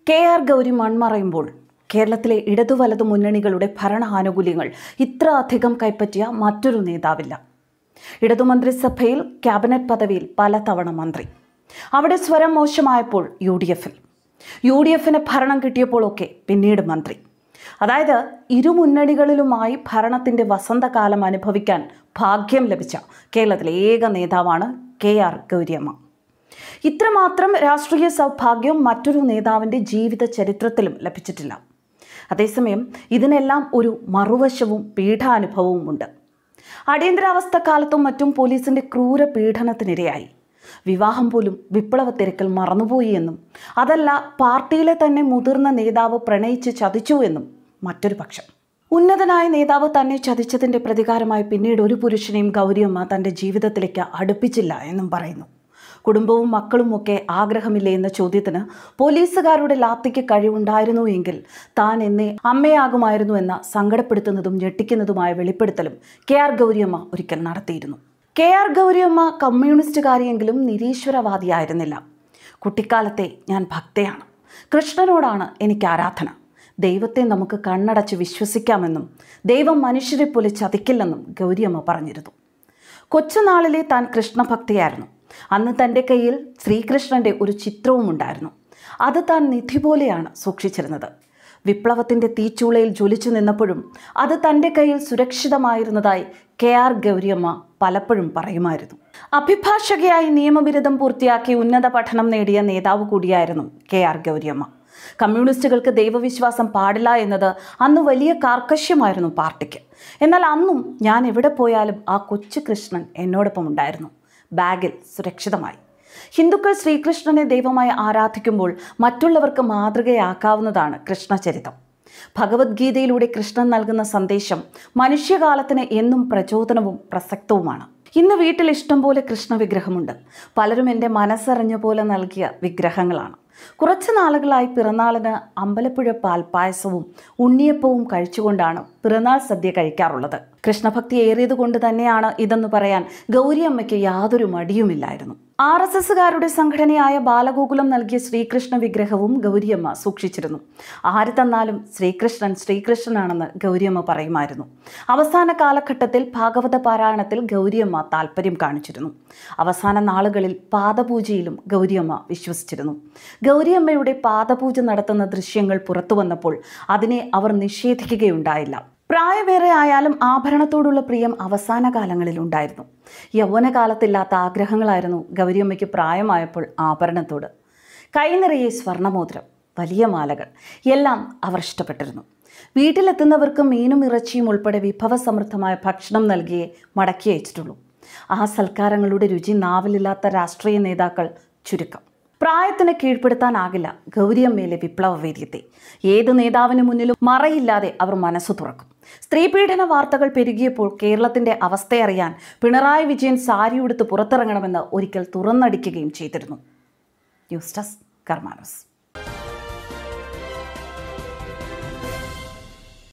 K R Gauri മൺമറയുമ്പോൾ കേരളത്തിലെ ഇടതു വലതു മുന്നണികളുടെ ഭരണ ആനുകൂല്യങ്ങൾ ഇത്ര അധികം കൈപ്പറ്റിയ മറ്റൊരു നേതാവില്ല ഇടതു മന്ത്രിസഭയിൽ ക്യാബിനറ്റ് പദവിയിൽ പലതവണ മന്ത്രി അവിടെ സ്വരം മോശമായപ്പോൾ യു ഡി എഫിൽ യു ഡി എഫിന് ഭരണം കിട്ടിയപ്പോഴൊക്കെ പിന്നീട് മന്ത്രി അതായത് ഇരു മുന്നണികളിലുമായി ഭരണത്തിൻ്റെ വസന്തകാലം അനുഭവിക്കാൻ ഭാഗ്യം ലഭിച്ച കേരളത്തിലെ ഏക നേതാവാണ് കെ ആർ ഗൗരിയമ്മ ഇത്രമാത്രം രാഷ്ട്രീയ സൗഭാഗ്യം മറ്റൊരു നേതാവിൻ്റെ ജീവിത ചരിത്രത്തിലും ലഭിച്ചിട്ടില്ല അതേസമയം ഇതിനെല്ലാം ഒരു മറുവശവും പീഠാനുഭവവും ഉണ്ട് അടിയന്തരാവസ്ഥ കാലത്തും മറ്റും പോലീസിന്റെ ക്രൂര പീഡനത്തിനിരയായി വിവാഹം പോലും വിപ്ലവ തിരക്കിൽ മറന്നുപോയി എന്നും അതല്ല പാർട്ടിയിലെ തന്നെ മുതിർന്ന നേതാവ് പ്രണയിച്ച് ചതിച്ചു എന്നും മറ്റൊരു പക്ഷം ഉന്നതനായ നേതാവ് തന്നെ ചതിച്ചതിന്റെ പ്രതികാരമായി പിന്നീട് ഒരു പുരുഷനെയും ഗൗരിയമ്മ തന്റെ ജീവിതത്തിലേക്ക് അടുപ്പിച്ചില്ല എന്നും പറയുന്നു കുടുംബവും മക്കളും ഒക്കെ ആഗ്രഹമില്ലേ എന്ന ചോദ്യത്തിന് പോലീസുകാരുടെ ലാത്തിക്ക് കഴിവുണ്ടായിരുന്നു എങ്കിൽ താൻ എന്നെ അമ്മയാകുമായിരുന്നു എന്ന സങ്കടപ്പെടുത്തുന്നതും ഞെട്ടിക്കുന്നതുമായ വെളിപ്പെടുത്തലും കെ ആർ ഗൗരിയമ്മ ഒരിക്കൽ നടത്തിയിരുന്നു കെ ആർ ഗൗരിയമ്മ കമ്മ്യൂണിസ്റ്റുകാരിയെങ്കിലും നിരീശ്വരവാദിയായിരുന്നില്ല കുട്ടിക്കാലത്തെ ഞാൻ ഭക്തയാണ് കൃഷ്ണനോടാണ് എനിക്ക് ആരാധന ദൈവത്തെ നമുക്ക് കണ്ണടച്ച് വിശ്വസിക്കാമെന്നും ദൈവം മനുഷ്യരെ പോലെ ചതിക്കില്ലെന്നും ഗൗരിയമ്മ പറഞ്ഞിരുന്നു കൊച്ചുനാളിലെ താൻ കൃഷ്ണഭക്തിയായിരുന്നു അന്ന് തൻ്റെ കയ്യിൽ ശ്രീകൃഷ്ണൻ്റെ ഒരു ചിത്രവും ഉണ്ടായിരുന്നു അത് താൻ നിധി പോലെയാണ് സൂക്ഷിച്ചിരുന്നത് വിപ്ലവത്തിൻ്റെ തീച്ചൂളയിൽ ജ്വലിച്ചു നിന്നപ്പോഴും അത് തൻ്റെ കയ്യിൽ സുരക്ഷിതമായിരുന്നതായി കെ ആർ ഗൗരിയമ്മ പലപ്പോഴും പറയുമായിരുന്നു അഭിഭാഷകയായി നിയമബിരുദം പൂർത്തിയാക്കി ഉന്നത പഠനം നേടിയ നേതാവ് കൂടിയായിരുന്നു കെ ആർ ഗൗരിയമ്മ കമ്മ്യൂണിസ്റ്റുകൾക്ക് ദൈവവിശ്വാസം പാടില്ല എന്നത് അന്ന് വലിയ കാർക്കശ്യമായിരുന്നു പാർട്ടിക്ക് എന്നാൽ അന്നും ഞാൻ എവിടെ പോയാലും ആ കൊച്ചു കൃഷ്ണൻ എന്നോടൊപ്പം ഉണ്ടായിരുന്നു ബാഗിൽ സുരക്ഷിതമായി ഹിന്ദുക്കൾ ശ്രീകൃഷ്ണനെ ദൈവമായി ആരാധിക്കുമ്പോൾ മറ്റുള്ളവർക്ക് മാതൃകയാക്കാവുന്നതാണ് കൃഷ്ണചരിതം ഭഗവത്ഗീതയിലൂടെ കൃഷ്ണൻ നൽകുന്ന സന്ദേശം മനുഷ്യകാലത്തിന് എന്നും പ്രചോദനവും പ്രസക്തവുമാണ് ഇന്ന് വീട്ടിൽ ഇഷ്ടം പോലെ കൃഷ്ണ വിഗ്രഹമുണ്ട് പലരും എൻ്റെ മനസ്സറിഞ്ഞ പോലെ നൽകിയ വിഗ്രഹങ്ങളാണ് കുറച്ച് നാളുകളായി പിറന്നാളിന് അമ്പലപ്പുഴ പാൽപ്പായസവും ഉണ്ണിയപ്പവും കഴിച്ചുകൊണ്ടാണ് പിറന്നാൾ സദ്യ കഴിക്കാറുള്ളത് കൃഷ്ണഭക്തി ഏറിയത് കൊണ്ട് തന്നെയാണ് ഇതെന്ന് പറയാൻ ഗൗരിയമ്മയ്ക്ക് യാതൊരു മടിയുമില്ലായിരുന്നു ആർ എസ് എസുകാരുടെ സംഘടനയായ ബാലഗോകുലം നൽകിയ ശ്രീകൃഷ്ണ വിഗ്രഹവും ഗൗരിയമ്മ സൂക്ഷിച്ചിരുന്നു ആര് തന്നാലും ശ്രീകൃഷ്ണൻ ശ്രീകൃഷ്ണനാണെന്ന് ഗൗരിയമ്മ പറയുമായിരുന്നു അവസാന കാലഘട്ടത്തിൽ ഭാഗവത പാരായണത്തിൽ ഗൗരിയമ്മ താല്പര്യം കാണിച്ചിരുന്നു അവസാന നാളുകളിൽ പാദപൂജയിലും ഗൗരിയമ്മ വിശ്വസിച്ചിരുന്നു ഗൗരിയമ്മയുടെ പാദപൂജ നടത്തുന്ന ദൃശ്യങ്ങൾ പുറത്തു വന്നപ്പോൾ അതിനെ അവർ നിഷേധിക്കുകയുണ്ടായില്ല പ്രായമേറെ ആയാലും ആഭരണത്തോടുള്ള പ്രിയം അവസാന കാലങ്ങളിൽ ഉണ്ടായിരുന്നു യൗവനകാലത്തില്ലാത്ത ആഗ്രഹങ്ങളായിരുന്നു ഗൗരിയമ്മയ്ക്ക് പ്രായമായപ്പോൾ ആഭരണത്തോട് കൈനിറയെ സ്വർണ്ണമോതിരം വലിയ മാലകൾ എല്ലാം അവർ ഇഷ്ടപ്പെട്ടിരുന്നു വീട്ടിലെത്തുന്നവർക്ക് മീനും ഇറച്ചിയും ഉൾപ്പെടെ വിഭവസമൃദ്ധമായ ഭക്ഷണം നൽകിയേ മടക്കി അയച്ചിട്ടുള്ളൂ ആ സൽക്കാരങ്ങളുടെ രുചി നാവിലില്ലാത്ത രാഷ്ട്രീയ നേതാക്കൾ ചുരുക്കം പ്രായത്തിന് കീഴ്പ്പെടുത്താനാകില്ല ഗൗരിയമ്മയിലെ വിപ്ലവ വീര്യത്തെ ഏത് നേതാവിന് മുന്നിലും മറയില്ലാതെ അവർ മനസ്സു തുറക്കും സ്ത്രീപീഡന വാർത്തകൾ പെരുകിയപ്പോൾ കേരളത്തിന്റെ അവസ്ഥയറിയാൻ പിണറായി വിജയൻ സാരി ഉടുത്ത് പുറത്തിറങ്ങണമെന്ന് ഒരിക്കൽ തുറന്നടിക്കുകയും ചെയ്തിരുന്നു ന്യൂസ് ഡെസ്ക് കർമാനസ്